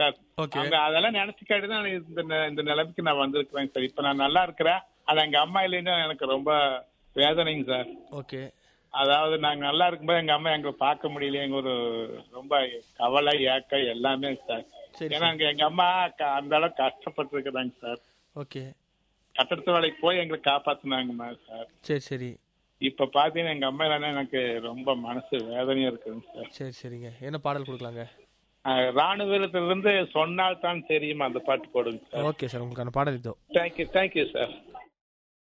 Sir Okay. அவங்க அதெல்லாம் நினைச்சுக்காட்டி தான் இந்த நி- இந்த நிலைமைக்கு நான் வந்திருக்கிறேன் சார் இப்ப நான் நல்லா இருக்கிறேன் ஆனா எங்க அம்மா இல்லைன்னா எனக்கு ரொம்ப வேதனைங்க சார் ஓகே அதாவது நாங்க நல்லா இருக்கும்போது எங்க அம்மா எங்களை பார்க்க முடியல எங்க ஒரு ரொம்ப கவலை ஏக்கம் எல்லாமே சார் சரி, ஏன்னா அங்க எங்க அம்மா க- அந்த அளவுக்கு கஷ்டப்பட்டு இருக்கிறாங்க சார் ஓகே கட்டடத்து வேலைக்கு போய் எங்களை காப்பாத்துனாங்கம்மா சார் சரி சரி இப்ப பாத்தீங்கன்னா எங்க அம்மா இல்லைன்னா எனக்கு ரொம்ப மனசு வேதனையா இருக்குதுங்க சார் சரி சரிங்க என்ன பாடல் கொடுக்கலாங்க அஹ், ராணுவத்திலிருந்து சொன்னால் தான் தெரியுமா அந்த பாட்டு போடுங்க சார் ஓகே சார் உங்களுக்கான பாடல் இதோ தேங்க்யூ தேங்க்யூ சார்